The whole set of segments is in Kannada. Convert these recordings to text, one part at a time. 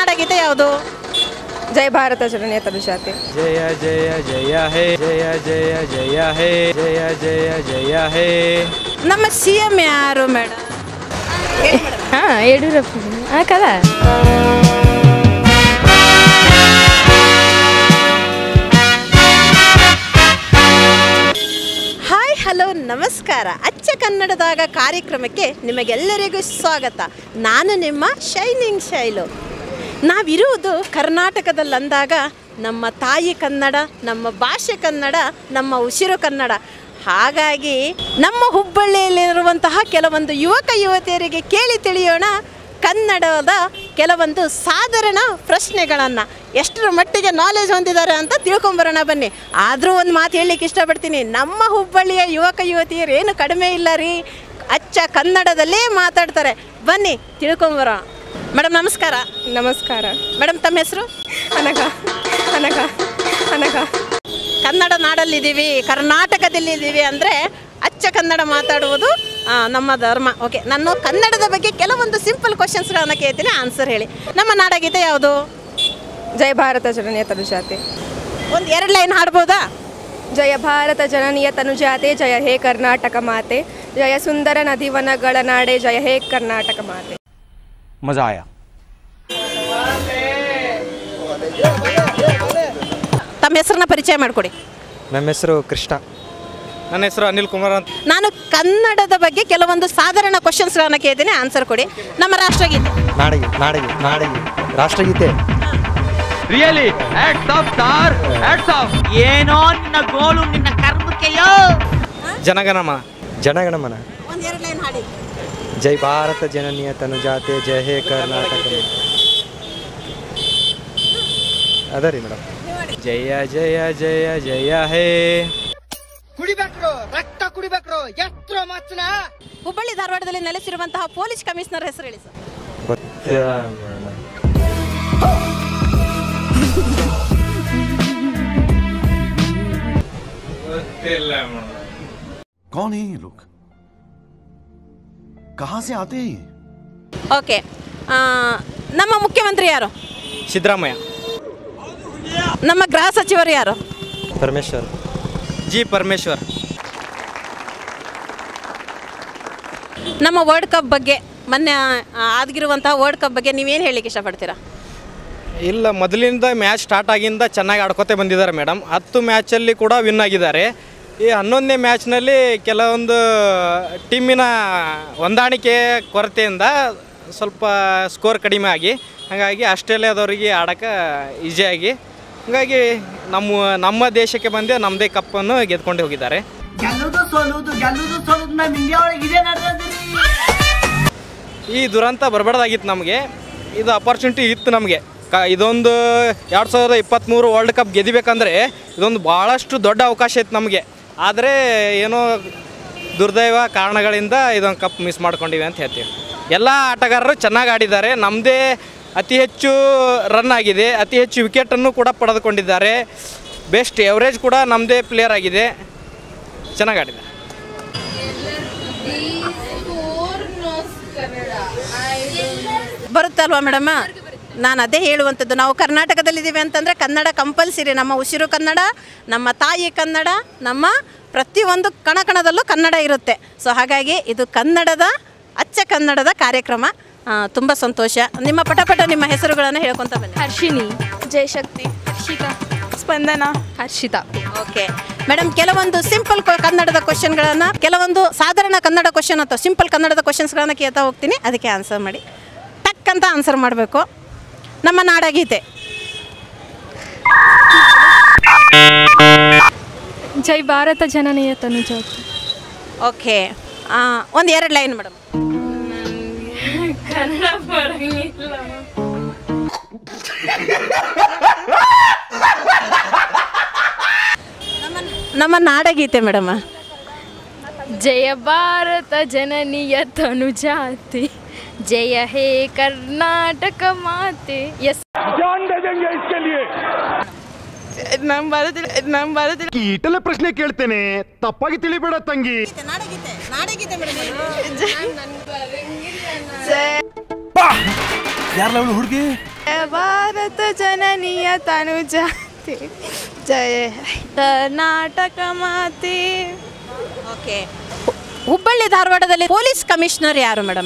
ನಾಡಗೀತೆ ಯಾವುದು ಜೈ ಭಾರತ ಜನನೀಯ ತನುಜಾತೆ ಜಯ ಜಯ ಜಯ ಹೇ ಜಯ ಜಯ ಜಯ ಹೇ ಜಯ ಜಯ ಜಯ ಹೇ ನಮ್ಮ ಸಿ ಎಂ ಯಾರು ಮೇಡಮ್ ಹಾಂ ಯಡಿಯೂರಪ್ಪ ಹಾಂ ಕದಾ ಹಾಯ್ ಹಲೋ ನಮಸ್ಕಾರ ಅಚ್ಚ ಕನ್ನಡದಾಗ ಕಾರ್ಯಕ್ರಮಕ್ಕೆ ನಿಮಗೆಲ್ಲರಿಗೂ ಸ್ವಾಗತ ನಾನು ನಿಮ್ಮ ಶೈನಿಂಗ್ ಶೈಲು ನಾವಿರುವುದು ಕರ್ನಾಟಕದಲ್ಲಂದಾಗ ನಮ್ಮ ತಾಯಿ ಕನ್ನಡ ನಮ್ಮ ಭಾಷೆ ಕನ್ನಡ ನಮ್ಮ ಉಸಿರು ಕನ್ನಡ ಹಾಗಾಗಿ ನಮ್ಮ ಹುಬ್ಬಳ್ಳಿಯಲ್ಲಿರುವಂತಹ ಕೆಲವೊಂದು ಯುವಕ ಯುವತಿಯರಿಗೆ ಕೇಳಿ ತಿಳಿಯೋಣ ಕನ್ನಡದ ಕೆಲವೊಂದು ಸಾಧಾರಣ ಪ್ರಶ್ನೆಗಳನ್ನು ಎಷ್ಟರ ಮಟ್ಟಿಗೆ ನಾಲೆಜ್ ಹೊಂದಿದ್ದಾರೆ ಅಂತ ತಿಳ್ಕೊಂಬರೋಣ ಬನ್ನಿ ಆದರೂ ಒಂದು ಮಾತು ಹೇಳಲಿಕ್ಕೆ ಇಷ್ಟಪಡ್ತೀನಿ ನಮ್ಮ ಹುಬ್ಬಳ್ಳಿಯ ಯುವಕ ಯುವತಿಯರು ಏನು ಕಡಿಮೆ ಇಲ್ಲ ರೀ ಅಚ್ಚ ಕನ್ನಡದಲ್ಲೇ ಮಾತಾಡ್ತಾರೆ ಬನ್ನಿ ತಿಳ್ಕೊಂಬರೋಣ ಮೇಡಮ್ ನಮಸ್ಕಾರ ನಮಸ್ಕಾರ ಮೇಡಮ್ ತಮ್ಮ ಹೆಸರು ಅನಘ ಅನಘ ಅನಘ ಕನ್ನಡ ನಾಡಲ್ಲಿದ್ದೀವಿ ಕರ್ನಾಟಕದಲ್ಲಿದ್ದೀವಿ ಅಂದರೆ ಅಚ್ಚ ಕನ್ನಡ ಮಾತಾಡುವುದು ಆ, ನಮ್ಮ ಧರ್ಮ ಓಕೆ ನಾನು ಕನ್ನಡದ ಬಗ್ಗೆ ಕೆಲವೊಂದು ಸಿಂಪಲ್ ಕ್ವಶನ್ಸ್ಗಳನ್ನು ಕೇಳ್ತೀನಿ ಆನ್ಸರ್ ಹೇಳಿ ನಮ್ಮ ನಾಡಗೀತೆ ಯಾವುದು ಜೈ ಭಾರತ ಜನನೀಯ ತನುಜಾತೆ ಒಂದು ಎರಡು ಲೈನ್ ಹಾಡ್ಬೋದಾ ಜಯ ಭಾರತ ಜನನೀಯ ತನುಜಾತೆ ಜಯ ಹೇ ಕರ್ನಾಟಕ ಮಾತೆ ಜಯ ಸುಂದರ ನದಿವನಗಳ ನಾಡೆ ಜಯ ಹೇ ಕರ್ನಾಟಕ ಮಾತೆ ಮಜಾ ಆಯಾ ತಮ್ಮ ಹೆಸರನ್ನ ಪರಿಚಯ ಮಾಡಿಕೊಡಿ ನಮ್ಮ ಹೆಸರು ಕೃಷ್ಣ ನನ್ನ ಹೆಸರು ಅನಿಲ್ ಕುಮಾರ್ ಅಂತ ನಾನು ಕನ್ನಡದ ಬಗ್ಗೆ ಕೆಲವೊಂದು ಸಾಧಾರಣ ಕ್ವಶನ್ಸ್ಗಳನ್ನು ಕೇಳ್ತೀನಿ ಆನ್ಸರ್ ಕೊಡಿ ನಮ್ಮ ರಾಷ್ಟ್ರಗೀತೆ ನಾಡಗಿ ನಾಡಗಿ ನಾಡಗಿ ರಾಷ್ಟ್ರಗೀತೆ really hats off star hats off ಏನೋ ನಿನ್ನ ಗೋಲು ನಿನ್ನ ಕರ್ಮಕ್ಕೆಯೋ ಜನಗಣಮ ಜನಗಣಮನ ಒಂದು ಎರಡು ಲೈನ್ ಹಾಡಿ ಜೈ ಭಾರತ ಜನನೀಯ ತನುಜಾತೆ ಜಯ ಹೇ ಕರ್ನಾಟಕ ಅದ ರೀ ಮೇಡಮ್ ಜಯ ಜಯ ಜಯ ಜಯ ಹೇ ಹುಬ್ಬಳ್ಳಿ ಧಾರವಾಡದಲ್ಲಿ ನೆಲೆಸಿರುವಂತಹ ಪೊಲೀಸ್ ಕಮಿಷನರ್ ಹೆಸರು ಹೇಳಿ ಸರ್ ಗೊತ್ತಿಲ್ಲ ಮೇಡಮ್ कौन है ये लोग कहाँ से आते हैं ये ಓಕೆ ನಮ್ಮ ಮುಖ್ಯಮಂತ್ರಿ ಯಾರು ಸಿದ್ದರಾಮಯ್ಯ ನಮ್ಮ ಗೃಹ ಸಚಿವರು ಯಾರು ಪರಮೇಶ್ವರ್ ಜಿ ಪರಮೇಶ್ವರ್ ನಮ್ಮ ವರ್ಲ್ಡ್ ಕಪ್ ಬಗ್ಗೆ ಮೊನ್ನೆ ಆ, ಆಗಿರುವಂತಹ ವರ್ಲ್ಡ್ ಕಪ್ ಬಗ್ಗೆ ನೀವೇನು ಹೇಳಲಿಕ್ಕೆ ಇಷ್ಟಪಡ್ತೀರಾ ಇಲ್ಲ ಮೊದಲಿಂದ ಮ್ಯಾಚ್ ಸ್ಟಾರ್ಟ್ ಆಗಿಂದ ಚೆನ್ನಾಗಿ ಆಡ್ಕೋತೆ ಬಂದಿದ್ದಾರೆ ಮೇಡಮ್ ಹತ್ತು ಮ್ಯಾಚಲ್ಲಿ ಕೂಡ ವಿನ್ ಆಗಿದ್ದಾರೆ ಈ ಹನ್ನೊಂದನೇ ಮ್ಯಾಚ್ನಲ್ಲಿ ಕೆಲವೊಂದು ಟೀಮಿನ ಹೊಂದಾಣಿಕೆ ಕೊರತೆಯಿಂದ ಸ್ವಲ್ಪ ಸ್ಕೋರ್ ಕಡಿಮೆ ಆಗಿ ಹಾಗಾಗಿ ಆಸ್ಟ್ರೇಲಿಯಾದವರಿಗೆ ಆಡೋಕ್ಕೆ ಈಸಿಯಾಗಿ ಹಾಗಾಗಿ ನಮ್ಮ ನಮ್ಮ ದೇಶಕ್ಕೆ ಬಂದು ನಮ್ಮದೇ ಕಪ್ಪನ್ನು ಗೆದ್ಕೊಂಡು ಹೋಗಿದ್ದಾರೆ ಗೆಲ್ಲುದು ಸೋಲುದು ಗೆಲ್ಲುದು ಸೋಲುದು ನಮ್ಮ ಇಂಡಿಯಾ ಒಳಗೆ ಇದೇ ನಡೆದ್ರಿ ಈ ದುರಂತ ಬರಬಾರ್ದಾಗಿತ್ತು ನಮಗೆ ಇದು ಅಪರ್ಚುನಿಟಿ ಇತ್ತು ನಮಗೆ ಕ ಇದೊಂದು ಎರಡು ಸಾವಿರದ ಇಪ್ಪತ್ತ್ಮೂರು ವರ್ಲ್ಡ್ ಕಪ್ ಗೆದಿಬೇಕಂದ್ರೆ ಇದೊಂದು ಭಾಳಷ್ಟು ದೊಡ್ಡ ಅವಕಾಶ ಇತ್ತು ನಮಗೆ ಆದರೆ ಏನೋ ದುರ್ದೈವ ಕಾರಣಗಳಿಂದ ಇದೊಂದು ಕಪ್ ಮಿಸ್ ಮಾಡ್ಕೊಂಡಿವಿ ಅಂತ ಹೇಳ್ತೀವಿ ಎಲ್ಲ ಆಟಗಾರರು ಚೆನ್ನಾಗಿ ಆಡಿದ್ದಾರೆ ನಮ್ಮದೇ ಅತಿ ಹೆಚ್ಚು ರನ್ ಆಗಿದೆ ಅತಿ ಹೆಚ್ಚು ವಿಕೆಟನ್ನು ಕೂಡ ಪಡೆದುಕೊಂಡಿದ್ದಾರೆ ಬೆಸ್ಟ್ ಎವರೇಜ್ ಕೂಡ ನಮ್ಮದೇ ಪ್ಲೇಯರ್ ಆಗಿದೆ ಚೆನ್ನಾಗಿ ಆಡಿದ್ದಾರೆ ಬರುತ್ತಲ್ವಾ ಮೇಡಮ್ಮ ನಾನು ಅದೇ ಹೇಳುವಂಥದ್ದು ನಾವು ಕರ್ನಾಟಕದಲ್ಲಿದ್ದೀವಿ ಅಂತಂದರೆ ಕನ್ನಡ ಕಂಪಲ್ಸರಿ ನಮ್ಮ ಉಸಿರು ಕನ್ನಡ ನಮ್ಮ ತಾಯಿ ಕನ್ನಡ ನಮ್ಮ ಪ್ರತಿಯೊಂದು ಕಣಕಣದಲ್ಲೂ ಕನ್ನಡ ಇರುತ್ತೆ ಸೊ ಹಾಗಾಗಿ ಇದು ಕನ್ನಡದ ಅಚ್ಚ ಕನ್ನಡದ ಕಾರ್ಯಕ್ರಮ ತುಂಬ ಸಂತೋಷ ನಿಮ್ಮ ಪಟಪಟ ನಿಮ್ಮ ಹೆಸರುಗಳನ್ನು ಹೇಳ್ಕೊತ ಬನ್ನಿ ಹರ್ಷಿನಿ ಜಯಶಕ್ತಿ ಹರ್ಷಿತಾ ಸ್ಪಂದನ ಹರ್ಷಿತಾ ಓಕೆ ಮೇಡಮ್ ಕೆಲವೊಂದು ಸಿಂಪಲ್ ಕನ್ನಡದ ಕ್ವಶನ್ಗಳನ್ನು ಕೆಲವೊಂದು ಸಾಧಾರಣ ಕನ್ನಡ ಕ್ವಶನ್ ಅಥವಾ ಸಿಂಪಲ್ ಕನ್ನಡದ ಕ್ವಶನ್ಸ್ಗಳನ್ನು ಕೇಳ್ತಾ ಹೋಗ್ತೀನಿ ಅದಕ್ಕೆ ಆನ್ಸರ್ ಮಾಡಿ ಟಕ್ ಅಂತ ಆನ್ಸರ್ ಮಾಡಬೇಕು ನಮ್ಮ ನಾಡಗೀತೆ ಜೈ ಭಾರತ ಜನನೀಯ ತನುಜಾತೆ ಓಕೆ ಒಂದು ಎರಡು ಲೈನ್ ಮೇಡಮ್ ನಮ್ಮ ನಾಡಗೀತೆ ಮೇಡಮ್ ಜಯ ಭಾರತ ಜನನೀಯ ತನುಜಾತೆ ಜಯ ಹೇ ಕರ್ನಾಟಕ ಮಾತೆ ಎಸ್ ನಮ್ಮ ಭಾರತ ನಮ್ಮ ಭಾರತ ಈಟಲೆ ಪ್ರಶ್ನೆ ಕೇಳ್ತೇನೆ ತಪ್ಪಾಗಿ ತಿಳಿಬೇಡ ತಂಗಿ ನಾಡಗೀತೆ ನಾಡಗೀತೆ ಮೇಡಮ್ ಯಾರಲ್ಲ ಅವಳು ಹುಡುಗಿ ಭಾರತ ಜನನೀಯ ತನುಜಾತೆ ಜಯ ಕರ್ನಾಟಕ ಮಾತೆ ಓಕೆ ಹುಬ್ಬಳ್ಳಿ ಧಾರವಾಡದಲ್ಲಿ ಪೊಲೀಸ್ ಕಮಿಷನರ್ ಯಾರು madam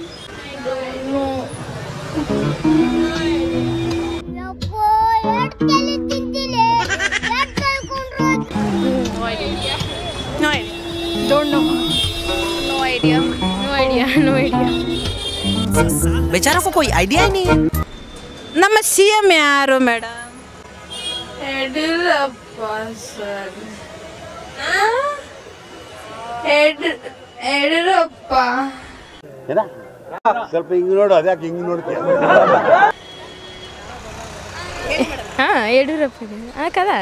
don't know no idea no idea no idea बेचारा को कोई आइडिया ही नहीं है ನಮ್ಮ ಸಿ ಎಂ ಯಾರು ಮೇಡಮ್ ಯಡಿಯೂರಪ್ಪ ಸರ್ ಯಡಿಯೂರಪ್ಪ ಸ್ವಲ್ಪ ಹಿಂಗ್ ನೋಡು ಅದ್ಯಾಕೆ ಹಿಂಗ್ ನೋಡ್ತೀಯ ಹಾಂ ಯಡಿಯೂರಪ್ಪ ಇದೆ ಹಾಂ ಕದಾ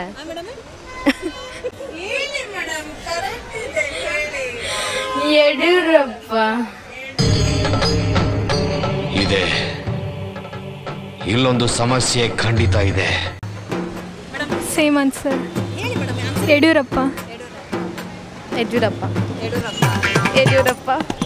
ಯಡಿಯೂರಪ್ಪ ಇದೆ ಇಲ್ಲೊಂದು ಸಮಸ್ಯೆ ಖಂಡಿತ ಇದೆ ಸೇಮ್ ಆನ್ಸರ್ ಯಡಿಯೂರಪ್ಪ ಯಡಿಯೂರಪ್ಪ ಯಡಿಯೂರಪ್ಪ